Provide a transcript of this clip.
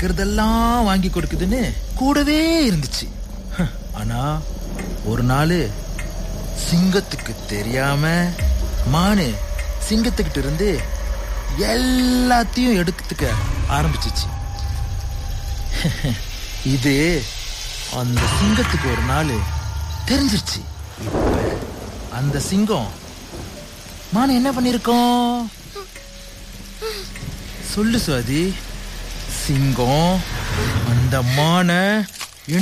கேக்குறதெல்லாம் வாங்கி கொடுக்குதுன்னு கூடவே இருந்துச்சு ஹ, ஆனா ஒரு நாள் சிங்கத்துக்கு தெரியாம மானு சிங்கத்துக்கிட்ட இருந்து எல்லாத்தையும் எடுத்துக்க ஆரம்பிச்சிச்சு இது அந்த சிங்கத்துக்கு ஒரு நாள் தெரிஞ்சிருச்சு இப்ப அந்த சிங்கம் மான் என்ன பண்ணிருக்கோம் சொல்லு சுவாதி சிங்கம் அந்த மானை